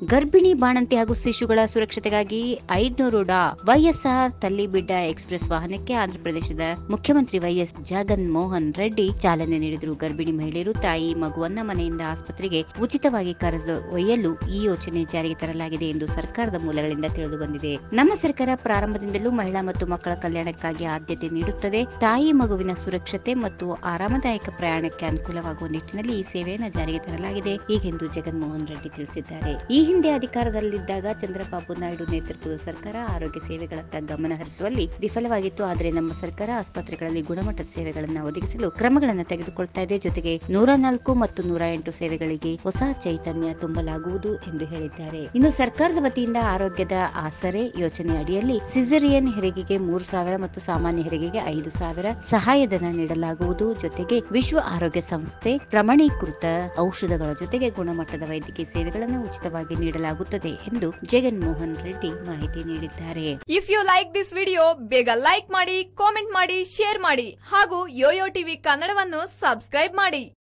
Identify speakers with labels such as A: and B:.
A: ಗರ್ಭಿಣಿ ಬಾಣಂತಿ ಹಾಗೂ ಶಿಶುಗಳ ಸುರಕ್ಷತೆಗಾಗಿ ಐದ್ನೂರು ಡಾ ವೈಎಸ್ಆರ್ ತಲ್ಲಿಬಿಡ್ಡ ಎಕ್ಸ್ಪ್ರೆಸ್ ವಾಹನಕ್ಕೆ ಆಂಧ್ರಪ್ರದೇಶದ ಮುಖ್ಯಮಂತ್ರಿ ವೈಎಸ್ ಜಗನ್ ಮೋಹನ್ ರೆಡ್ಡಿ ಚಾಲನೆ ನೀಡಿದರು ಗರ್ಭಿಣಿ ಮಹಿಳೆಯರು ತಾಯಿ ಮಗುವನ್ನ ಮನೆಯಿಂದ ಆಸ್ಪತ್ರೆಗೆ ಉಚಿತವಾಗಿ ಕರೆದೊಯ್ಯಲು ಈ ಯೋಜನೆ ಜಾರಿಗೆ ತರಲಾಗಿದೆ ಎಂದು ಸರ್ಕಾರದ ಮೂಲಗಳಿಂದ ತಿಳಿದು ಬಂದಿದೆ ನಮ್ಮ ಸರ್ಕಾರ ಪ್ರಾರಂಭದಿಂದಲೂ ಮಹಿಳಾ ಮತ್ತು ಮಕ್ಕಳ ಕಲ್ಯಾಣಕ್ಕಾಗಿ ಆದ್ಯತೆ ನೀಡುತ್ತದೆ ತಾಯಿ ಮಗುವಿನ ಸುರಕ್ಷತೆ ಮತ್ತು ಆರಾಮದಾಯಕ ಪ್ರಯಾಣಕ್ಕೆ ಅನುಕೂಲವಾಗುವ ನಿಟ್ಟಿನಲ್ಲಿ ಈ ಸೇವೆಯನ್ನು ಜಾರಿಗೆ ತರಲಾಗಿದೆ ಹೀಗೆಂದು ಜಗನ್ಮೋಹನ್ ರೆಡ್ಡಿ ತಿಳಿಸಿದ್ದಾರೆ ಈ ಹಿಂದೆ ಅಧಿಕಾರದಲ್ಲಿದ್ದಾಗ ಚಂದ್ರಬಾಬು ನಾಯ್ಡು ನೇತೃತ್ವದ ಸರ್ಕಾರ ಆರೋಗ್ಯ ಸೇವೆಗಳತ್ತ ಗಮನ ಹರಿಸುವಲ್ಲಿ ವಿಫಲವಾಗಿತ್ತು ಆದರೆ ನಮ್ಮ ಸರ್ಕಾರ ಆಸ್ಪತ್ರೆಗಳಲ್ಲಿ ಗುಣಮಟ್ಟದ ಸೇವೆಗಳನ್ನು ಒದಗಿಸಲು ಕ್ರಮಗಳನ್ನು ತೆಗೆದುಕೊಳ್ತಾ ಇದೆ ಜೊತೆಗೆ ನೂರ ನಾಲ್ಕು ಮತ್ತು ನೂರ ಎಂಟು ಸೇವೆಗಳಿಗೆ ಹೊಸ ಚೈತನ್ಯ ತುಂಬಲಾಗುವುದು ಎಂದು ಹೇಳಿದ್ದಾರೆ ಇನ್ನು ಸರ್ಕಾರದ ವತಿಯಿಂದ ಆರೋಗ್ಯದ ಆಸರೆ ಯೋಜನೆ ಅಡಿಯಲ್ಲಿ ಸಿಸರಿಯನ್ ಹೆರಿಗೆಗೆ ಮೂರು ಸಾವಿರ ಮತ್ತು ಸಾಮಾನ್ಯ ಹೆರಿಗೆಗೆ ಐದು ಸಾವಿರ ಸಹಾಯಧನ ನೀಡಲಾಗುವುದು ಜೊತೆಗೆ ವಿಶ್ವ ಆರೋಗ್ಯ ಸಂಸ್ಥೆ ಪ್ರಮಾಣೀಕೃತ ಔಷಧಗಳ ಜೊತೆಗೆ ಗುಣಮಟ್ಟದ ವೈದ್ಯಕೀಯ ಸೇವೆಗಳನ್ನು ಉಚಿತವಾಗಿ ನೀಡಲಾಗುತ್ತದೆ ಎಂದು ಜಗನ್ ಮೋಹನ್ ರೆಡ್ಡಿ ಮಾಹಿತಿ ನೀಡಿದ್ದಾರೆ
B: if you like this video ಬೇಗ ಲೈಕ್ ಮಾಡಿ ಕಾಮೆಂಟ್ ಮಾಡಿ ಶೇರ್ ಮಾಡಿ ಹಾಗೂ ಯೋಯೋ ಟಿವಿ ಕನ್ನಡವನ್ನು ಸಬ್ಸ್ಕ್ರೈಬ್ ಮಾಡಿ